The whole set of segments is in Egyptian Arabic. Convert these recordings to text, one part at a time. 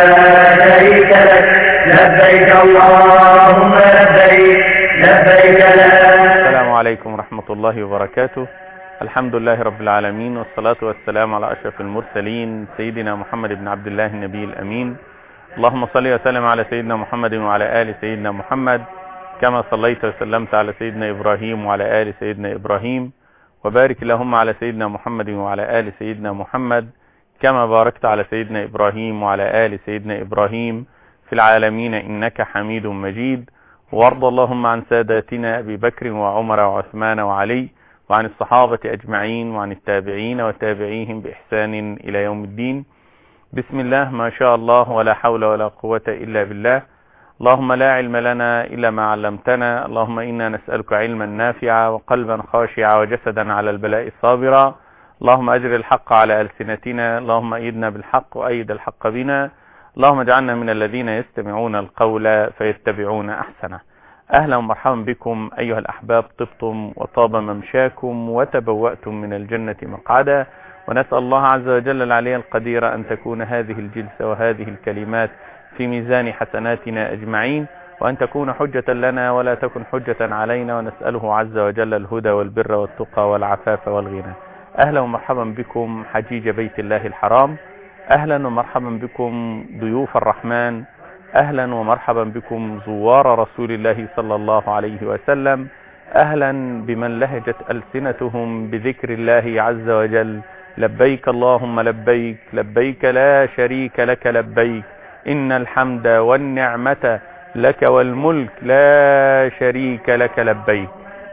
شريك لك لبيك اللهم لبيك لبيك لا السلام عليكم ورحمة الله وبركاته الحمد لله رب العالمين والصلاة والسلام على أشرف المرسلين سيدنا محمد بن عبد الله النبي الأمين اللهم صل وسلم على سيدنا محمد وعلى آل سيدنا محمد كما صليت وسلمت على سيدنا إبراهيم وعلى آل سيدنا إبراهيم وبارك اللهم على سيدنا محمد وعلى آل سيدنا محمد كما باركت على سيدنا إبراهيم وعلى آل سيدنا إبراهيم في العالمين إنك حميد مجيد وارض اللهم عن ساداتنا أبي بكر وعمر وعثمان وعلي وعن الصحابة أجمعين وعن التابعين وتابعيهم بإحسان إلى يوم الدين بسم الله ما شاء الله ولا حول ولا قوة إلا بالله اللهم لا علم لنا إلا ما علمتنا اللهم إنا نسألك علما نافعا وقلبا خاشعا وجسدا على البلاء صابرا اللهم أجر الحق على ألسنتنا اللهم أيدنا بالحق وأيد الحق بنا اللهم اجعلنا من الذين يستمعون القول فيتبعون أحسنه أهلا ومرحبا بكم أيها الأحباب طبتم وطاب ممشاكم وتبوأتم من الجنة مقعدا ونسأل الله عز وجل العلي القدير أن تكون هذه الجلسة وهذه الكلمات في ميزان حسناتنا أجمعين وأن تكون حجة لنا ولا تكن حجة علينا ونسأله عز وجل الهدى والبر والتقى والعفاف والغنى أهلا ومرحبا بكم حجيج بيت الله الحرام أهلا ومرحبا بكم ضيوف الرحمن أهلا ومرحبا بكم زوار رسول الله صلى الله عليه وسلم أهلا بمن لهجت ألسنتهم بذكر الله عز وجل لبيك اللهم لبيك لبيك لا شريك لك لبيك إن الحمد والنعمة لك والملك لا شريك لك لبيك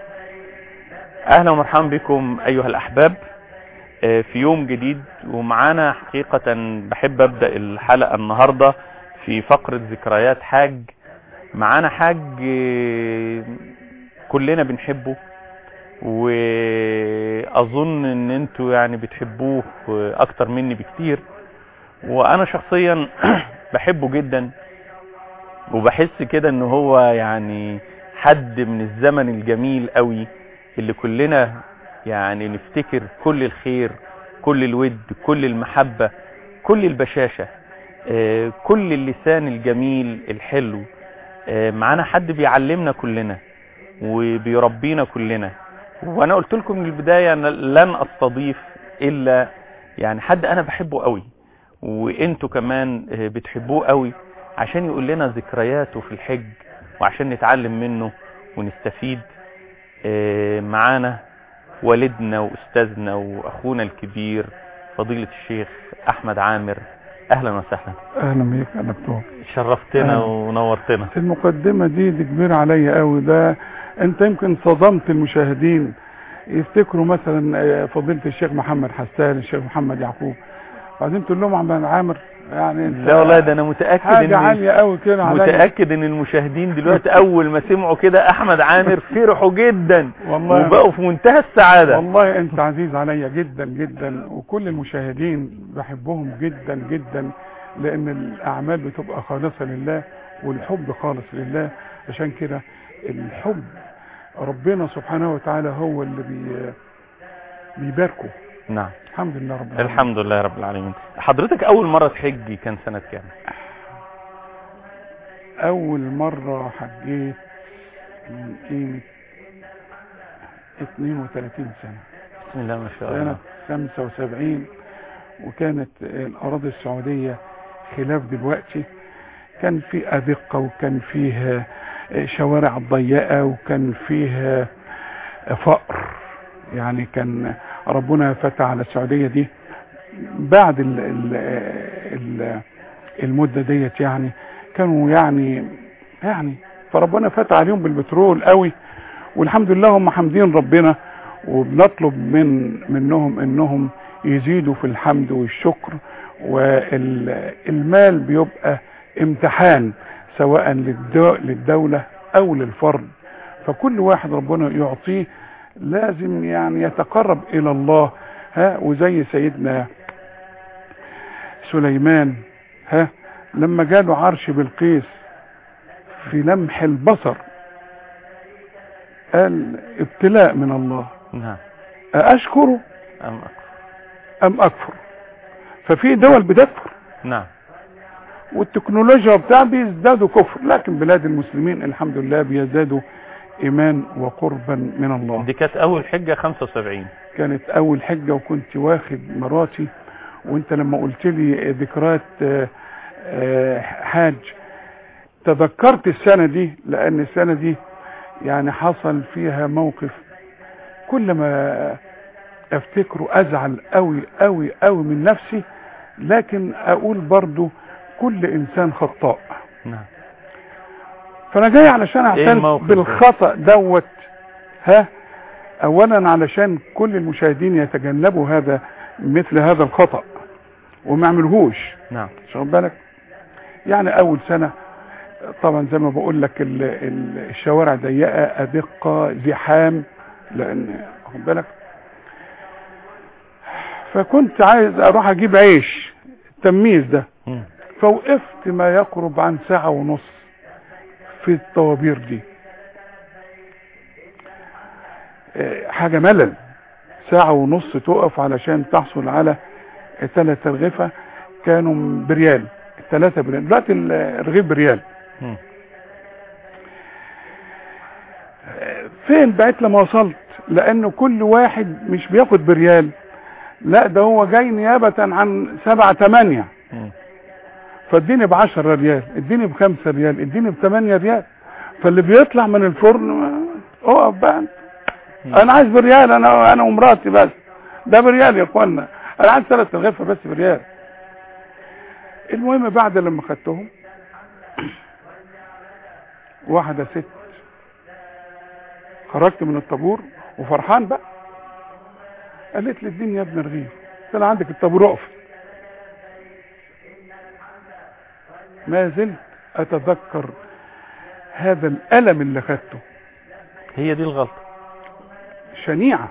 أهلا ومرحبا بكم أيها الأحباب في يوم جديد ومعانا حقيقة بحب أبدأ الحلقة النهاردة في فقرة ذكريات حاج معانا حاج كلنا بنحبه واظن ان انتوا يعني بتحبوه اكتر مني بكتير وانا شخصيا بحبه جدا وبحس كده ان هو يعني حد من الزمن الجميل قوي اللي كلنا يعني نفتكر كل الخير كل الود كل المحبة كل البشاشة كل اللسان الجميل الحلو معانا حد بيعلمنا كلنا وبيربينا كلنا وانا قلت لكم من البداية أنا لن استضيف الا يعني حد انا بحبه قوي وانتوا كمان بتحبوه قوي عشان يقول لنا ذكرياته في الحج وعشان نتعلم منه ونستفيد معانا والدنا واستاذنا واخونا الكبير فضيلة الشيخ احمد عامر اهلا وسهلا اهلا بيك يا دكتور شرفتنا ونورتنا المقدمة دي دي كبيرة عليا قوي ده انت يمكن صدمت المشاهدين يفتكروا مثلا فضيلة الشيخ محمد حسان الشيخ محمد يعقوب بعدين تقول لهم عم عامر يعني انت لا والله ده انا متاكد حاجة عالية قوي كده عليا متاكد ان المشاهدين دلوقتي اول ما سمعوا كده احمد عامر فرحوا جدا والله وبقوا في منتهى السعاده والله انت عزيز عليا جدا جدا وكل المشاهدين بحبهم جدا جدا لان الاعمال بتبقى خالصة لله والحب خالص لله عشان كده الحب ربنا سبحانه وتعالى هو اللي بي بيباركه نعم الحمد لله رب العالمين الحمد لله رب العالمين حضرتك اول مرة تحجي كان سنة كام اول مرة حجيت من قيمة 32 سنة بسم الله ما شاء سنة الله 75 وكانت الاراضي السعودية خلاف دلوقتي كان في ادقة وكان فيه شوارع ضيقة وكان فيه فقر يعني كان ربنا فتح على السعودية دي بعد ال ال ال المدة ديت يعني كانوا يعني يعني فربنا فتح عليهم بالبترول قوي والحمد لله هم حامدين ربنا وبنطلب من منهم انهم يزيدوا في الحمد والشكر والمال بيبقى امتحان سواء للدولة او للفرد فكل واحد ربنا يعطيه لازم يعني يتقرب الى الله ها وزي سيدنا سليمان ها لما جاله عرش بلقيس في لمح البصر قال ابتلاء من الله نعم أشكره أم أكفر أم أكفر ففي دول بتكفر نعم والتكنولوجيا بتاع بيزدادوا كفر لكن بلاد المسلمين الحمد لله بيزدادوا ايمان وقربا من الله دي كانت اول حجة 75 كانت اول حجة وكنت واخد مراتي وانت لما قلت لي ذكريات آه، آه، حاج تذكرت السنة دي لان السنة دي يعني حصل فيها موقف كل ما افتكره ازعل قوي قوي قوي من نفسي لكن اقول برضو كل انسان خطاء نعم فانا جاي علشان اعترف الموقف ده؟ بالخطأ دوت ها اولا علشان كل المشاهدين يتجنبوا هذا مثل هذا الخطأ وما يعملوهوش نعم مش واخد بالك يعني اول سنة طبعا زي ما بقول لك ال- ال- الشوارع ضيقة ادقة زحام لان واخد بالك فكنت عايز اروح اجيب عيش التمييز ده مم. فوقفت ما يقرب عن ساعة ونص في الطوابير دي آه، حاجة ملل ساعة ونص تقف علشان تحصل على ثلاث رغيفة كانوا بريال ثلاثة بريال دلوقتي ال- الرغيف بريال مم. فين بقيت لما وصلت لانه كل واحد مش بياخد بريال لا ده هو جاي نيابة عن سبعة تمانية مم. فاديني ب 10 ريال اديني ب 5 ريال اديني ب 8 ريال فاللي بيطلع من الفرن ما- اقف بقى انت. انا عايز بريال انا انا ومراتي بس ده بريال يا اخوانا انا عايز ثلاث رغيفه بس بريال المهم بعد لما خدتهم واحده ست خرجت من الطابور وفرحان بقى قالت لي اديني يا ابن رغيف قلت لها عندك الطابور اقف ما زلت اتذكر هذا الالم اللي خدته هي دي الغلطة شنيعه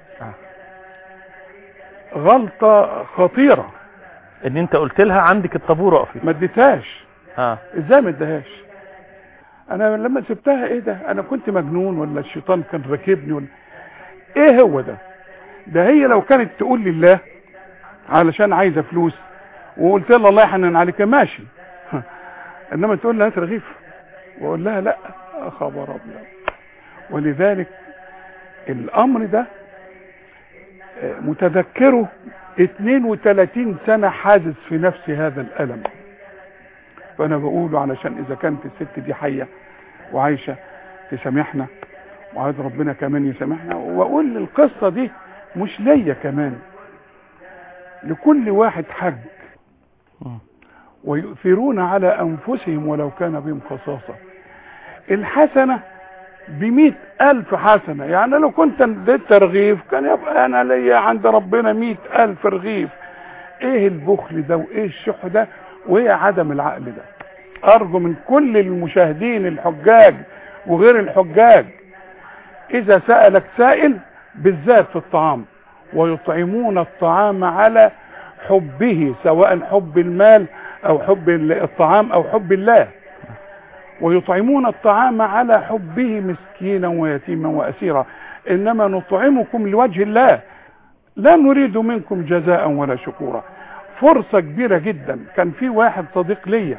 غلطه خطيره ان انت قلت لها عندك الطابور اقفي ما اديتهاش اه ازاي ما اديهاش انا لما سبتها ايه ده انا كنت مجنون ولا الشيطان كان راكبني ولا ايه هو ده ده هي لو كانت تقول لله علشان عايزه فلوس وقلت لها الله يحنن عليك ماشي انما تقول لها هات رغيف واقول لها لا يا خبر ابيض ولذلك الامر ده آه، متذكره 32 سنه حادث في نفسي هذا الالم فانا بقوله علشان اذا كانت الست دي حيه وعايشه تسامحنا وعايز ربنا كمان يسامحنا واقول القصه دي مش ليا كمان لكل واحد حج مم. ويؤثرون على انفسهم ولو كان بهم خصاصه الحسنه بمئة ألف حسنة يعني لو كنت اديت رغيف كان يبقى أنا ليا عند ربنا مئة ألف رغيف إيه البخل ده وإيه الشح ده وإيه عدم العقل ده أرجو من كل المشاهدين الحجاج وغير الحجاج إذا سألك سائل بالذات في الطعام ويطعمون الطعام على حبه سواء حب المال أو حب الطعام أو حب الله ويطعمون الطعام على حبه مسكينا ويتيما واسيرا انما نطعمكم لوجه الله لا نريد منكم جزاء ولا شكورا فرصة كبيرة جدا كان في واحد صديق ليا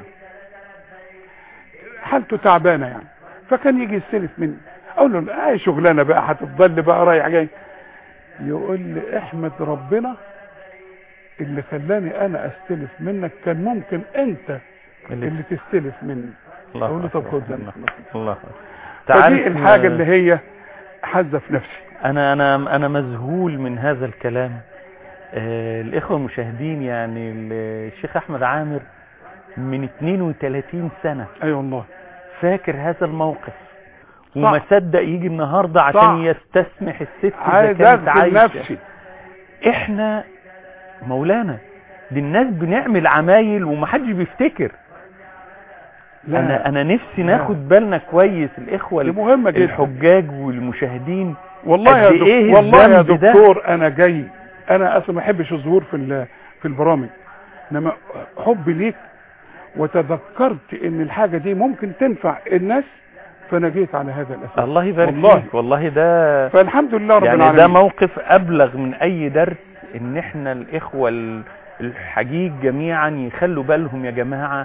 حالته تعبانة يعني فكان يجي يستلف مني اقول له لا اي شغلانة بقى هتفضل بقى رايح جاي يقول لي احمد ربنا اللي خلاني انا استلف منك كان ممكن انت اللي اللي تستلف مني الله اقول له طب أكبر. خد ده الله الله تعرف فدي الحاجة اللي هي حازة في نفسي انا انا انا مذهول من هذا الكلام آه الاخوه المشاهدين يعني ال- الشيخ احمد عامر من 32 سنه اي أيوة والله فاكر هذا الموقف وما صدق يجي النهارده صح. عشان يستسمح الست اذا عايز كانت اغسل عايشه نفسي احنا مولانا دي الناس بنعمل عمايل ومحدش بيفتكر لا انا انا نفسي لا. ناخد بالنا كويس الاخوه دي مهمة جدا الحجاج والمشاهدين والله يا قد دكتور إيه والله يا الذنب ده؟ دكتور انا جاي انا اصلا ما احبش الظهور في ال- في البرامج انما حبي ليك وتذكرت ان الحاجة دي ممكن تنفع الناس فانا جيت على هذا الاساس الله يبارك والله. فيك والله ده فالحمد لله رب يعني العالمين ده موقف ابلغ من اي درس ان احنا الاخوه ال- الحجيج جميعا يخلوا بالهم يا جماعه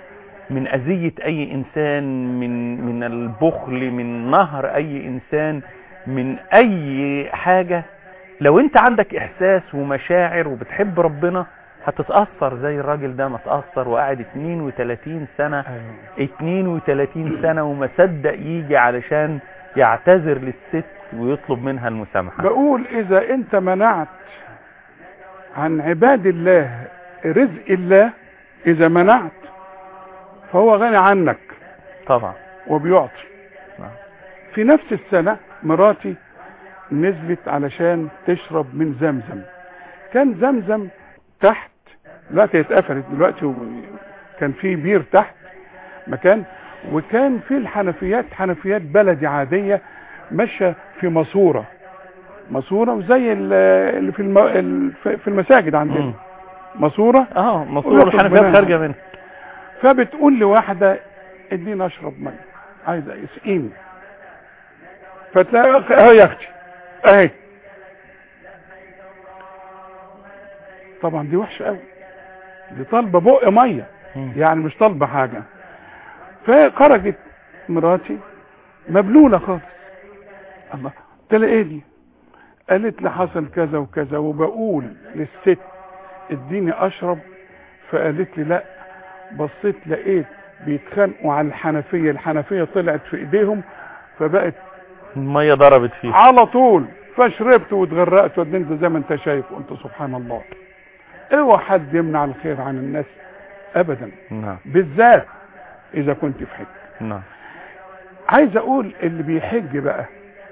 من اذية اي انسان من من البخل من نهر اي انسان من اي حاجة لو انت عندك احساس ومشاعر وبتحب ربنا هتتأثر زي الراجل ده ما تأثر وقاعد 32 سنة 32 سنة وما صدق يجي علشان يعتذر للست ويطلب منها المسامحة بقول اذا انت منعت عن عباد الله رزق الله اذا منعت فهو غني عنك طبعا وبيعطي نعم. في نفس السنة مراتي نزلت علشان تشرب من زمزم كان زمزم تحت دلوقتي اتقفلت دلوقتي و- كان في بير تحت مكان وكان في الحنفيات حنفيات بلدي عادية ماشية في ماسورة ماسورة وزي ال- اللي في الم... ال- في المساجد عندنا مم. ماسورة اه مصور وياخد الحنفيات منها. خارجة منه فبتقول لواحدة اديني اشرب ميه عايزه اسقيني فتلاقي أخ- اهي يا اختي اهي طبعا دي وحشه قوي دي طالبه بق ميه مم. يعني مش طالبه حاجه فخرجت مراتي مبلوله خالص الله قلت لها ايه دي قالت لي حصل كذا وكذا وبقول للست اديني اشرب فقالت لي لا بصيت لقيت بيتخانقوا على الحنفيه الحنفيه طلعت في ايديهم فبقت المية ضربت فيه على طول فشربت واتغرقت ودنت زي ما انت شايف قلت سبحان الله اوعى حد يمنع الخير عن الناس ابدا نعم بالذات اذا كنت في حج نعم عايز اقول اللي بيحج بقى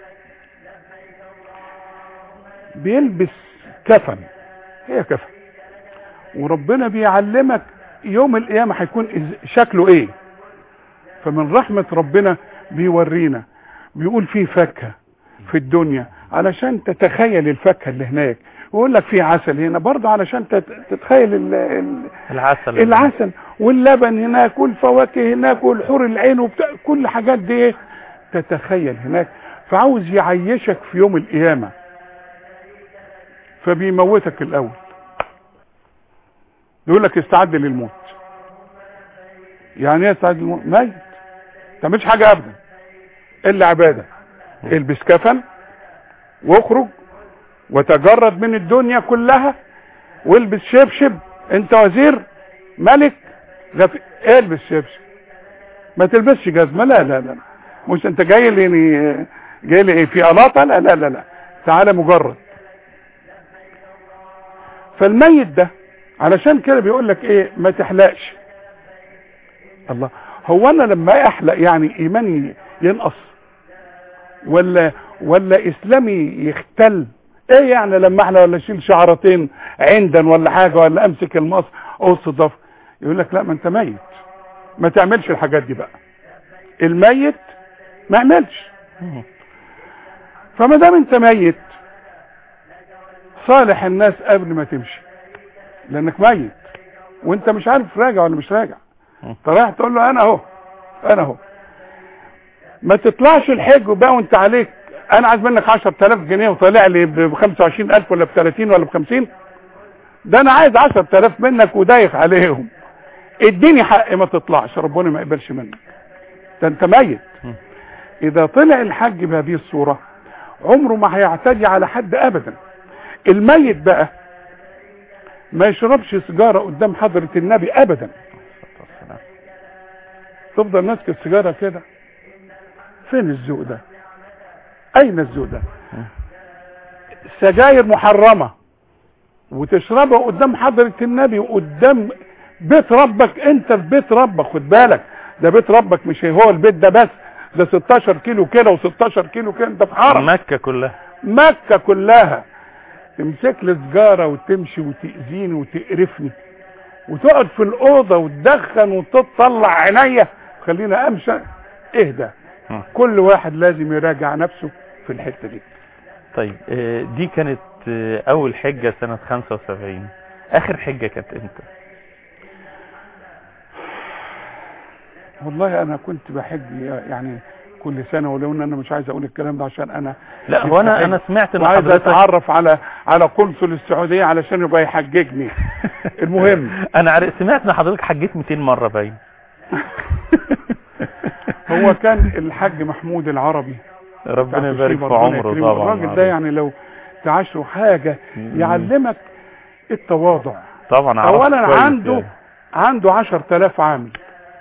بيلبس كفن هي كفن وربنا بيعلمك يوم القيامة هيكون إز- شكله ايه فمن رحمة ربنا بيورينا بيقول في فاكهة في الدنيا علشان تتخيل الفاكهة اللي هناك ويقول لك في عسل هنا برضه علشان تت- تتخيل ال- ال- العسل العسل واللبن هناك والفواكه هناك والحور العين وبتاع كل حاجات دي ايه تتخيل هناك فعاوز يعيشك في يوم القيامة فبيموتك الاول يقول لك استعد للموت يعني ايه استعد للموت ميت ما تعملش حاجة ابدا الا عبادة البس كفن واخرج وتجرد من الدنيا كلها والبس شبشب انت وزير ملك غف... البس شبشب ما تلبسش جزمه لا لا لا مش انت جاي لي يعني جاي لي ايه في قلاطه لا لا لا لا تعالى مجرد فالميت ده علشان كده بيقول لك ايه ما تحلقش الله هو انا لما احلق يعني ايماني ينقص ولا ولا اسلامي يختل ايه يعني لما احلق ولا اشيل شعرتين عندن ولا حاجه ولا امسك المص قص ضف يقول لك لا ما انت ميت ما تعملش الحاجات دي بقى الميت ما يعملش مم. فما دام انت ميت صالح الناس قبل ما تمشي لانك ميت وانت مش عارف راجع ولا مش راجع مم. انت رايح تقول له انا اهو انا اهو ما تطلعش الحج بقى وانت عليك انا عايز منك 10000 جنيه وطالع لي ب 25000 ولا ب 30 ولا ب 50 ده انا عايز 10000 منك ودايخ عليهم اديني حق ما تطلعش ربنا ما يقبلش منك ده انت ميت مم. اذا طلع الحج بهذه الصورة عمره ما هيعتدي على حد ابدا الميت بقى ما يشربش سيجارة قدام حضرة النبي ابدا تفضل ماسك السيجارة كده فين الذوق ده اين الذوق ده سجاير محرمة وتشربها قدام حضرة النبي وقدام بيت ربك انت في بيت ربك خد بالك ده بيت ربك مش هو البيت ده بس ده 16 كيلو كده و16 كيلو كده انت في حرم مكة كلها مكة كلها تمسك لي سجارة وتمشي وتأذيني وتقرفني وتقعد في الأوضة وتدخن وتطلع عينيا خلينا أمشي اهدى مم. كل واحد لازم يراجع نفسه في الحتة دي طيب آه، دي كانت آه، اول حجة سنة 75 اخر حجة كانت امتى والله انا كنت بحج يعني كل سنه ولو ان انا مش عايز اقول الكلام ده عشان انا لا كنت هو انا بحج. انا سمعت ان وعايز حضرتك اتعرف على على قنصل السعوديه علشان يبقى يحججني المهم انا عارف سمعت ان حضرتك حجيت 200 مرة باين هو كان الحاج محمود العربي ربنا بتاع يبارك الشيبة، في ربنا عمره يكرمه. طبعا الراجل ده يعني لو تعاشره حاجة يعلمك التواضع طبعا عرفت اولا كويس عنده يعني. عنده عشر تلاف عامل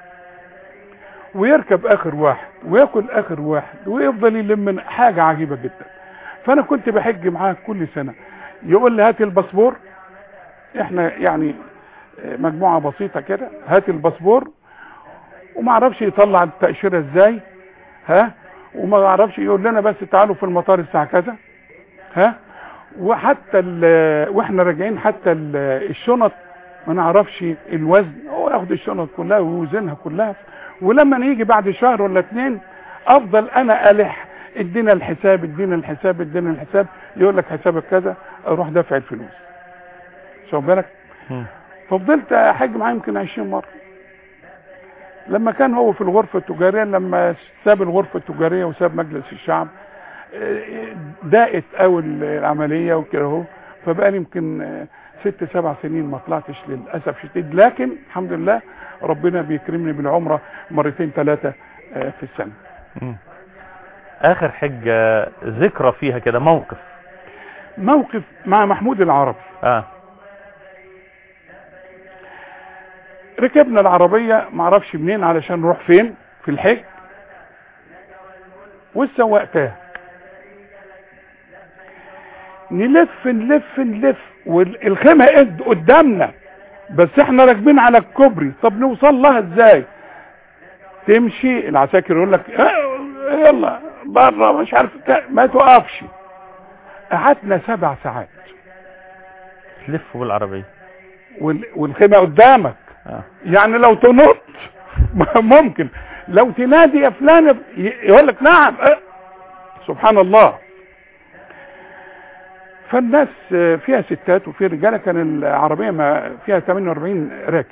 ويركب اخر واحد وياكل اخر واحد ويفضل يلم من حاجة عجيبة جدا فانا كنت بحج معاه كل سنة يقول لي هات الباسبور احنا يعني مجموعة بسيطة كده هات الباسبور وما اعرفش يطلع التأشيرة ازاي ها وما اعرفش يقول لنا بس تعالوا في المطار الساعة كذا ها وحتى ال- واحنا راجعين حتى ال- الشنط ما نعرفش الوزن هو ياخد الشنط كلها ويوزنها كلها ولما نيجي بعد شهر ولا اتنين افضل انا الح ادينا الحساب ادينا الحساب ادينا الحساب يقول لك حسابك كذا اروح دافع الفلوس شوف بالك مم. ففضلت احج معاه يمكن 20 مره لما كان هو في الغرفه التجاريه لما ساب الغرفه التجاريه وساب مجلس الشعب آه، ضاقت قوي العمليه وكده اهو فبقى لي يمكن آه، ست سبع سنين ما طلعتش للاسف شديد لكن الحمد لله ربنا بيكرمني بالعمره مرتين ثلاثه في السنه مم. اخر حجة ذكرى فيها كده موقف موقف مع محمود العربي اه ركبنا العربية معرفش منين علشان نروح فين في الحج والسواق تاه نلف نلف نلف والخيمة قد قدامنا بس احنا راكبين على الكوبري طب نوصل لها ازاي تمشي العساكر يقول لك اه، يلا بره مش عارف تا- ما توقفش قعدنا سبع ساعات تلفوا بالعربية وال- والخيمة قدامك اه يعني لو تنط ممكن لو تنادي يا فلان ي- يقول لك نعم اه. سبحان الله فالناس اه، فيها ستات وفي رجاله كان العربيه ما فيها 48 راكب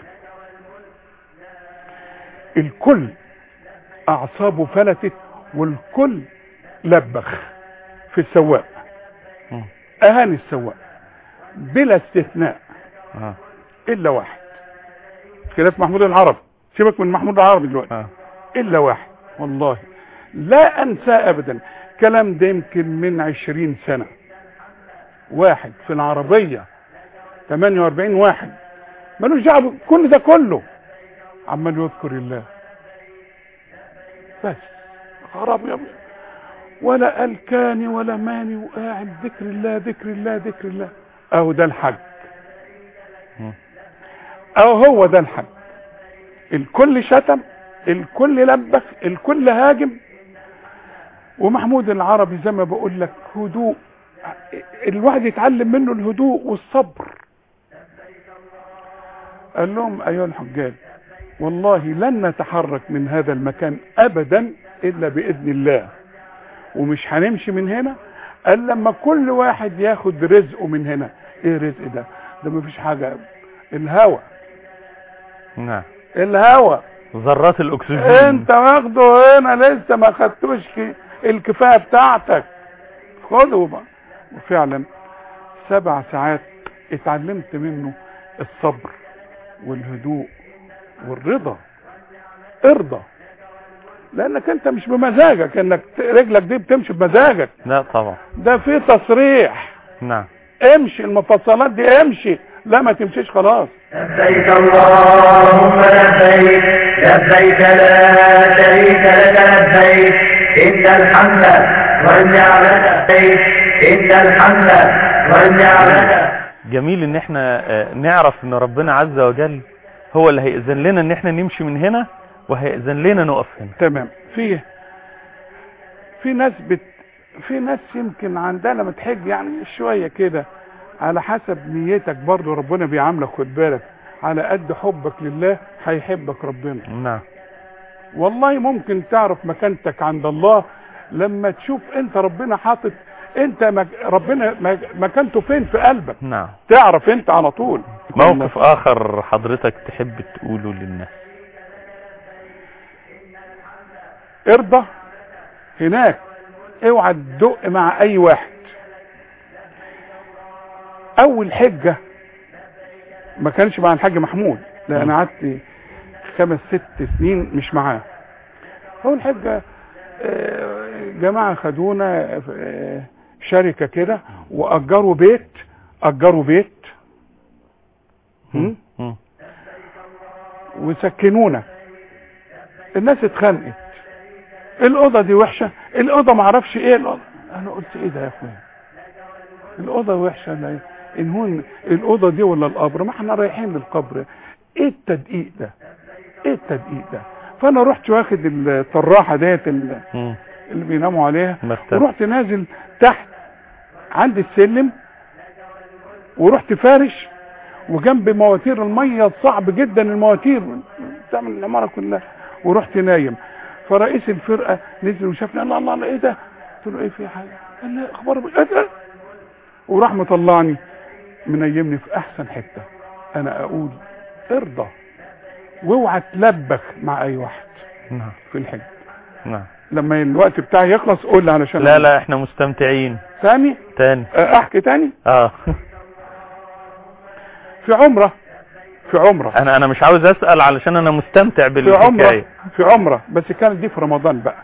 الكل اعصابه فلتت والكل لبخ في السواق مم. اهاني السواق بلا استثناء اه الا واحد خلاف محمود العربي سيبك من محمود العربي دلوقتي اه الا واحد والله لا انسى ابدا كلام ده يمكن من عشرين سنة واحد في العربية 48 واحد ملوش دعوه كل ده كله عمال يذكر الله بس خراب يا ابني ولا قال كاني ولا ماني وقاعد ذكر الله ذكر الله ذكر الله اهو ده الحج مم. اهو هو ده الحج الكل شتم الكل لبخ الكل هاجم ومحمود العربي زي ما بقول لك هدوء الواحد يتعلم منه الهدوء والصبر قال لهم ايها الحجاج والله لن نتحرك من هذا المكان ابدا الا باذن الله ومش هنمشي من هنا الا لما كل واحد ياخد رزقه من هنا ايه الرزق ده ده مفيش حاجه الهوى نعم الهوى ذرات الاكسجين انت واخده هنا لسه ما خدتوش ك- الكفايه بتاعتك خده بقى وفعلا سبع ساعات اتعلمت منه الصبر والهدوء والرضا ارضى لانك انت مش بمزاجك انك ت- رجلك دي بتمشي بمزاجك لا طبعا ده في تصريح نعم امشي المفصلات دي امشي لا ما تمشيش خلاص لبيك اللهم لبيك لبيك لا شريك لك لبيك إن الحمد والنعمة لبيك إن الحمد والنعمة جميل ان احنا آه، نعرف ان ربنا عز وجل هو اللي هيأذن لنا ان احنا نمشي من هنا وهيأذن لنا نقف هنا تمام في في ناس بت في ناس يمكن عندها لما تحج يعني شويه كده على حسب نيتك برضو ربنا بيعاملك خد بالك على قد حبك لله هيحبك ربنا نعم والله ممكن تعرف مكانتك عند الله لما تشوف انت ربنا حاطط انت مك... ربنا مك- مكانته فين في قلبك نعم تعرف انت على طول موقف اخر حضرتك تحب تقوله للناس ارضى هناك اوعى تدق مع اي واحد اول حجه ما كانش مع الحاج محمود لا انا قعدت خمس ست سنين مش معاه هو الحاجة آه، جماعة خدونا في آه، شركة كده وأجروا بيت أجروا بيت م? مم. وسكنونا الناس اتخانقت الأوضة دي وحشة الأوضة معرفش ايه الأوضة أنا قلت ايه ده يا اخويا الأوضة وحشة لا إن هون الأوضة دي ولا القبر ما احنا رايحين للقبر ايه التدقيق ده ايه التدقيق ده فأنا رحت واخد الطراحة ديت ال- مم. اللي بيناموا عليها مرتب ورحت نازل تحت عند السلم ورحت فارش وجنب مواتير الميه صعب جدا المواتير بتعمل العماره كلها ورحت نايم فرئيس الفرقه نزل وشافني الله الله الله ايه ده؟ قلت له ايه في حاجه؟ قال لي اخبار إيه ده؟ وراح مطلعني منيمني في احسن حته انا اقول ارضى واوعى تلبخ مع اي واحد نعم في الحج نعم لما الوقت بتاعي يخلص قول لي علشان لا لا احنا مستمتعين ثاني تاني أه، احكي تاني اه في عمره في عمره انا انا مش عاوز اسال علشان انا مستمتع في عمره بالحكايه في عمره بس كانت دي في رمضان بقى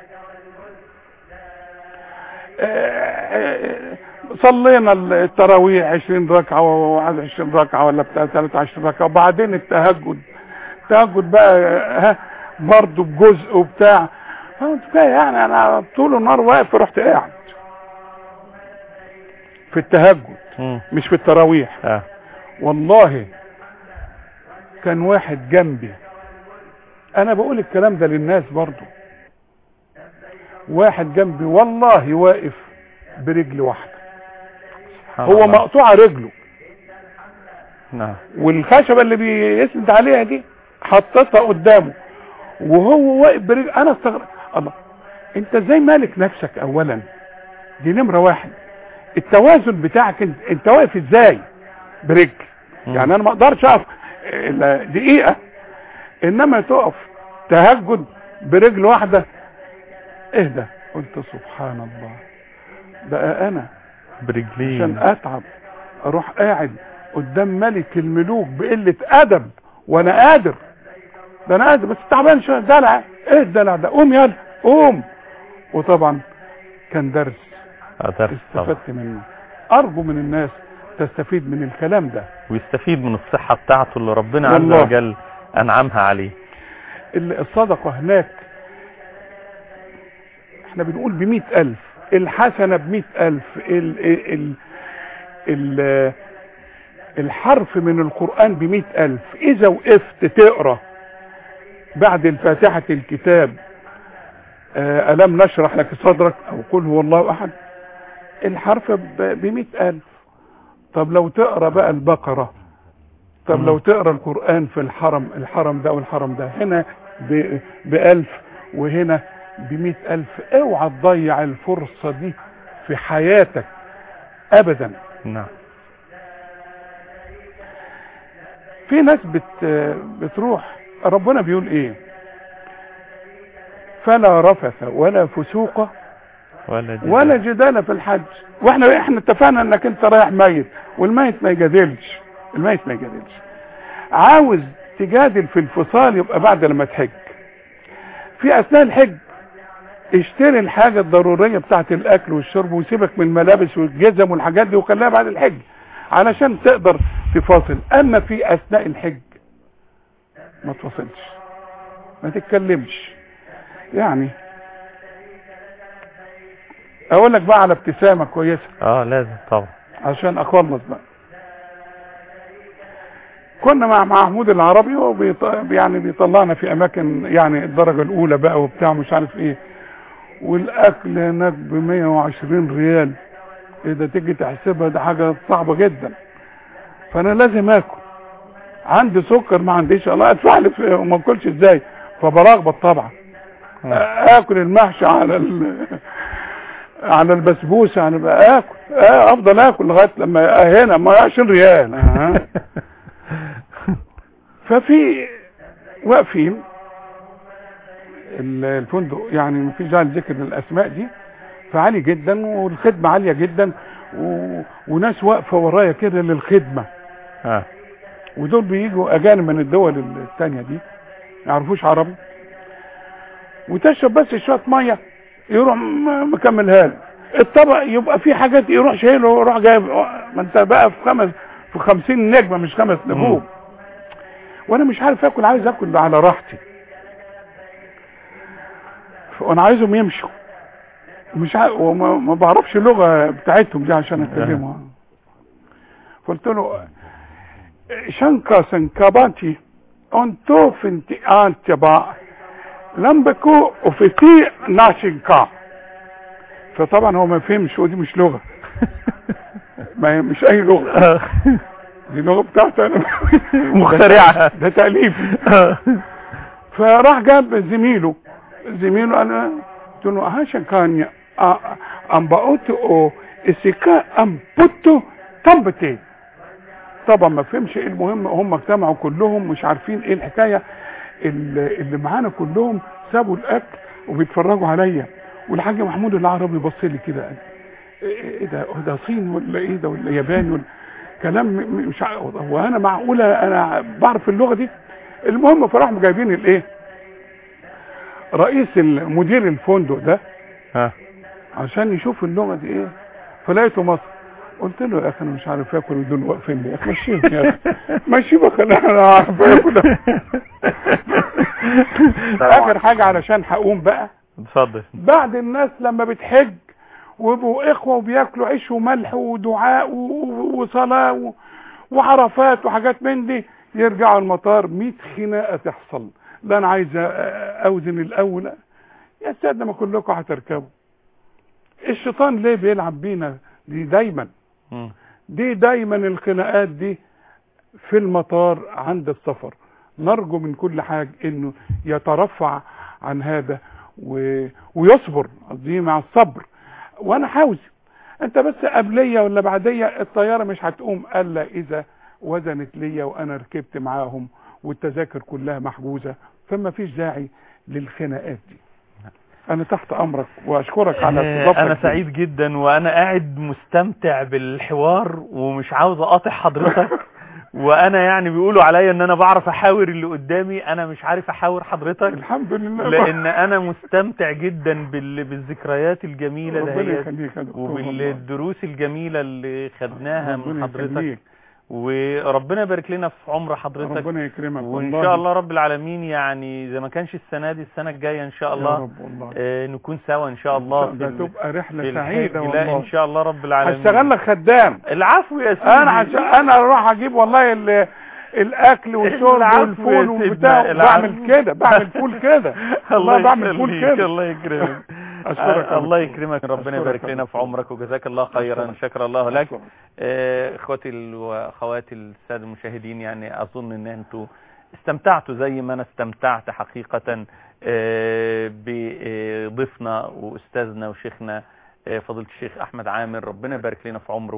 آه، صلينا التراويح 20 ركعه وعاد 20 ركعه ولا بتاع 23 ركعه وبعدين التهجد التهجد بقى ها برضه بجزء وبتاع فقلت كده يعني انا طول النهار واقف رحت قاعد في التهجد مم. مش في التراويح اه والله كان واحد جنبي انا بقول الكلام ده للناس برضو واحد جنبي والله واقف برجل واحده سبحان هو الله. مقطوعه رجله نعم والخشبه اللي بيسند عليها دي حطيتها قدامه وهو واقف برجل انا استغرب الله انت ازاي مالك نفسك اولا دي نمره واحد التوازن بتاعك انت, انت واقف ازاي برجل مم. يعني انا ما اقدرش اقف إلا دقيقه انما تقف تهجد برجل واحده اهدى قلت سبحان الله بقى انا عشان برجلين اتعب اروح قاعد قدام ملك الملوك بقله ادب وانا قادر ده انا قادر بس تعبان شويه دلع ايه الدلع ده قوم يلا قوم وطبعا كان درس آه، درس طبعا استفدت منه ارجو من الناس تستفيد من الكلام ده ويستفيد من الصحة بتاعته اللي ربنا عز والله. وجل أنعمها عليه ال- الصدقة هناك احنا بنقول بمئة ألف الحسنة بمئة ألف ال ال ال ال الحرف من القرآن بمئة ألف إذا وقفت تقرأ بعد الفاتحة الكتاب آه، ألم نشرح لك صدرك أو قل هو الله أحد الحرف ب- بمئة ألف طب لو تقرأ بقى البقرة طب مم. لو تقرا القرآن في الحرم الحرم ده والحرم ده هنا ب- بألف وهنا بمئة ألف اوعى تضيع الفرصة دي في حياتك أبدا نعم في ناس بت بتروح ربنا بيقول ايه فلا رفث ولا فسوق ولا جدال. ولا جدال في الحج واحنا احنا اتفقنا انك انت رايح ميت والميت ما يجادلش الميت ما يجادلش عاوز تجادل في الفصال يبقى بعد لما تحج في اثناء الحج اشتري الحاجة الضرورية بتاعت الاكل والشرب وسيبك من الملابس والجزم والحاجات دي وخليها بعد الحج علشان تقدر تفاصل اما في اثناء الحج ما تفاصلش ما تتكلمش يعني اقول لك بقى على ابتسامة كويسة اه لازم طبعا عشان اخلص بقى كنا مع محمود العربي وبيط... يعني بيطلعنا في اماكن يعني الدرجه الاولى بقى وبتاع مش عارف ايه والاكل هناك ب 120 ريال ايه ده تيجي تحسبها ده حاجه صعبه جدا فانا لازم اكل عندي سكر ما عنديش الله ادفع لي في- وما اكلش ازاي فبرغبط طبعا اكل المحشي على ال... على البسبوسه يعني بقى اكل آه افضل اكل لغايه لما هنا ما 20 ريال آه. ففي واقفين ال- الفندق يعني ما فيش داعي لذكر الاسماء دي فعالي جدا والخدمه عاليه جدا و... وناس واقفه ورايا كده للخدمه اه ودول بيجوا اجانب من الدول الثانيه دي ما يعرفوش عربي وتشرب بس شويه ميه يروح م- مكملها له الطبق يبقى فيه حاجات يروح شايله يروح جايب ما انت بقى في خمس في خمسين نجمه مش خمس نجوم وانا مش عارف اكل عايز اكل على راحتي وانا عايزهم يمشوا مش عارف وما ما بعرفش اللغه بتاعتهم دي عشان اتكلمها قلت له شنكا سنكاباتي انتو فنتي انت با لمبكو وفتي ناشنكا فطبعا هو ما فهمش ودي مش لغه ما هي مش اي لغه دي لغه بتاعتي انا مخترعة. ده تاليف فراح جاب زميله زميله انا قلت له هاشا كان ام باوتو اسيكا ام بوتو تمبتي طبعا ما فهمش ايه المهم هم اجتمعوا كلهم مش عارفين ايه الحكايه اللي اللي معانا كلهم سابوا الاكل وبيتفرجوا عليا والحاج محمود العربي بص لي كده قال ايه إيه ده هو ده صين ولا ايه ده ولا ياباني ولا كلام م- م- مش ع- وانا معقوله انا بعرف اللغه دي المهم فراحوا جايبين الايه رئيس مدير الفندق ده ها عشان يشوف اللغه دي ايه فلقيته مصر قلت له يا اخي انا مش عارف اكل ودول واقفين لي يا اخي مشيهم يا اخي مشي بقى انا عارف اكل اخر حاجه علشان هقوم بقى اتفضل بعد الناس لما بتحج ويبقوا اخوه وبياكلوا عيش وملح ودعاء و- و- وصلاه و- وعرفات وحاجات من دي يرجعوا المطار 100 خناقه تحصل لا انا عايز أ- اوزن الاول يا سيدنا ما كلكم هتركبوا الشيطان ليه بيلعب بينا دي دايما مم. دي دايما الخناقات دي في المطار عند السفر نرجو من كل حاج انه يترفع عن هذا و... ويصبر قصدي مع الصبر وانا حاوز انت بس قبليه ولا بعديه الطياره مش هتقوم الا اذا وزنت ليا وانا ركبت معاهم والتذاكر كلها محجوزه فما فيش داعي للخناقات دي انا تحت امرك واشكرك على آه، استضافتك انا لي. سعيد جدا وانا قاعد مستمتع بالحوار ومش عاوز اقاطع حضرتك وانا يعني بيقولوا عليا ان انا بعرف احاور اللي قدامي انا مش عارف احاور حضرتك الحمد لله لان انا مستمتع جدا بال... بالذكريات الجميله ربنا دهيت يخليك يا دكتور والله. وبالدروس الجميله اللي خدناها من ربنا حضرتك يخليك. وربنا يبارك لنا في عمر حضرتك ربنا يكرمك وان والله. شاء الله رب العالمين يعني اذا ما كانش السنه دي السنه الجايه ان شاء يا الله رب والله آه، نكون سوا ان شاء الله ده ال- تبقى رحله في سعيده الحج. لا والله ان شاء الله رب العالمين هشتغل لك خدام العفو يا سيدي انا عشان انا اروح اجيب والله ال... الاكل والشرب العفو والفول يا والبتاع سيدنا، بعمل العفو. كده بعمل فول كده والله بعمل فول يخليك، كده الله يكرمك أشكرك يا الله دكتور. يكرمك ربنا أشكرك يبارك يا لنا في دكتور. عمرك وجزاك الله خيرا أشكرك. شكر الله لك أشكرك. آه، اخواتي ال- واخواتي الساده المشاهدين يعني اظن ان انتوا استمتعتوا زي ما انا استمتعت حقيقة آه، بضيفنا واستاذنا وشيخنا آه، فضيلة الشيخ احمد عامر ربنا يبارك لنا في عمره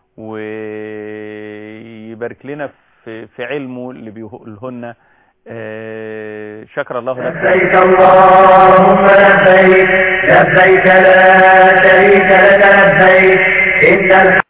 ويبارك لنا في في علمه اللي بيقوله لنا آه، شكر الله لك لبيك اللهم لبيك لبيك لا شريك لك لبيك إن الحمد